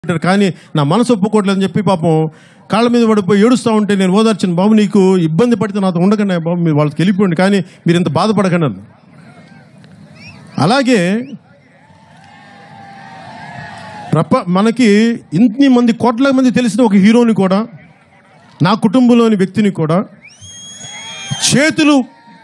అంటారు కానీ నా మనసు ఒప్పుకోవట్లేదని చెప్పి పాపం కాళ్ళ మీద పడిపోయి ఏడుస్తూ ఉంటే నేను ఓదార్చిన బాబు నీకు ఇబ్బంది పడితే నాతో ఉండకండి బాబు మీరు వాళ్ళకి వెళ్ళిపోండి కానీ మీరు ఇంత బాధపడకండి అన్న అలాగే ప్రప మనకి ఇన్ని మంది కోట్ల మంది తెలిసిన ఒక హీరోని కూడా నా కుటుంబంలోని వ్యక్తిని కూడా చేతులు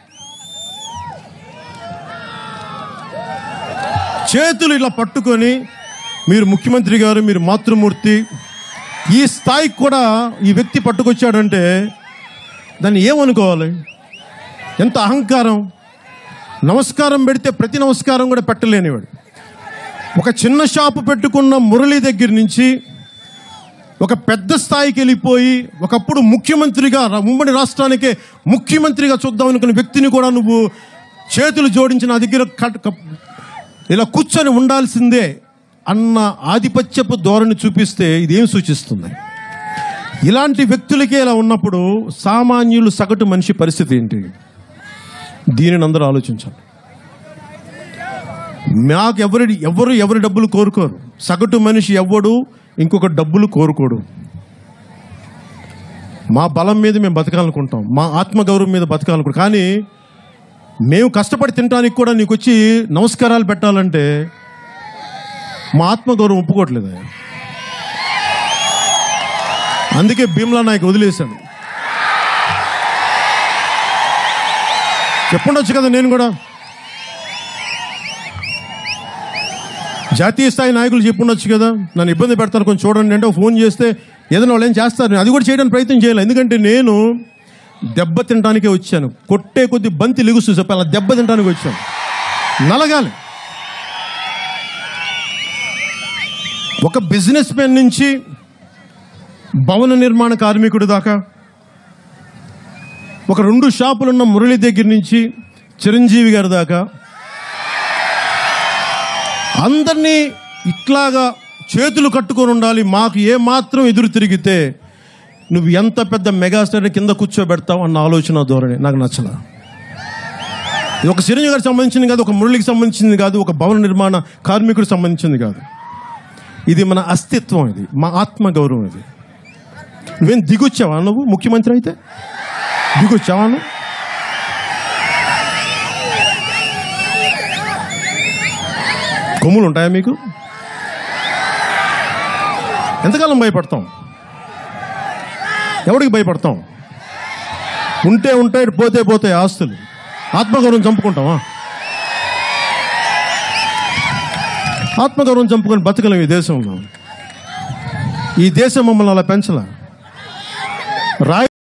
చేతులు ఇలా పట్టుకొని మీరు ముఖ్యమంత్రి గారు మీరు మాతృమూర్తి ఈ స్థాయికి కూడా ఈ వ్యక్తి పట్టుకొచ్చాడంటే దాన్ని ఏమనుకోవాలి ఎంత అహంకారం నమస్కారం పెడితే ప్రతి నమస్కారం కూడా పెట్టలేనివాడు ఒక చిన్న షాపు పెట్టుకున్న మురళి దగ్గర నుంచి ఒక పెద్ద స్థాయికి వెళ్ళిపోయి ఒకప్పుడు ముఖ్యమంత్రిగా రా- ఉమ్మడి రాష్ట్రానికే ముఖ్యమంత్రిగా చూద్దాం అనుకున్న వ్యక్తిని కూడా నువ్వు చేతులు జోడించి నా దగ్గర కట్- కప్- ఇలా కూర్చొని ఉండాల్సిందే అన్న ఆధిపత్యపు ధోరణి చూపిస్తే ఇదేం సూచిస్తుంది ఇలాంటి వ్యక్తులకే ఇలా ఉన్నప్పుడు సామాన్యులు సగటు మనిషి పరిస్థితి ఏంటి దీనిని అందరూ ఆలోచించాలి మాకు ఎవరి ఎవరు ఎవరి డబ్బులు కోరుకోరు సగటు మనిషి ఎవ్వడు ఇంకొక డబ్బులు కోరుకోడు మా బలం మీద మేము బతకాలనుకుంటాం మా ఆత్మగౌరవం మీద బతకాలనుకుంటాం కానీ మేము కష్టపడి తినడానికి కూడా నీకు వచ్చి నమస్కారాలు పెట్టాలంటే మా ఆత్మగౌరవం ఒప్పుకోవట్లేదు అందుకే భీమ్లా నాయక్ వదిలేశాను చెప్పుండొచ్చు కదా నేను కూడా జాతీయ స్థాయి నాయకులు చెప్పుండొచ్చు కదా నన్ను ఇబ్బంది పెడతారు కొంచెం చూడండి అంటే ఫోన్ చేస్తే ఏదైనా వాళ్ళు ఏం చేస్తారు నేను అది కూడా చేయడానికి ప్రయత్నం చేయాలి ఎందుకంటే నేను దెబ్బ తినడానికే వచ్చాను కొట్టే కొద్ది బంతి లిగుస్తూ చెప్పాలి అలా దెబ్బ తినడానికి వచ్చాను నలగాలి ఒక బిజినెస్ మ్యాన్ నుంచి భవన నిర్మాణ కార్మికుడు దాకా ఒక రెండు షాపులున్న మురళి దగ్గర నుంచి చిరంజీవి గారి దాకా అందరినీ ఇట్లాగా చేతులు కట్టుకొని ఉండాలి మాకు ఏ మాత్రం ఎదురు తిరిగితే నువ్వు ఎంత పెద్ద మెగాస్టార్ని కింద కూర్చోబెడతావు అన్న ఆలోచన ధోరణి నాకు నచ్చల ఇది ఒక చిరంజీవి గారికి సంబంధించింది కాదు ఒక మురళికి సంబంధించింది కాదు ఒక భవన నిర్మాణ కార్మికుడికి సంబంధించింది కాదు ఇది మన అస్తిత్వం ఇది మా ఆత్మ గౌరవం ఇది నువ్వేం దిగొచ్చావా నువ్వు ముఖ్యమంత్రి అయితే దిగొచ్చావా నువ్వు కొమ్ములు ఉంటాయా మీకు ఎంతకాలం భయపడతాం ఎవడికి భయపడతాం ఉంటే ఉంటాయి పోతే పోతే ఆస్తులు ఆత్మగౌరవం చంపుకుంటామా ఆత్మగౌరవం చంపుకొని బతకలేం ఈ దేశంలో ఈ దేశం మమ్మల్ని అలా పెంచలా రాయి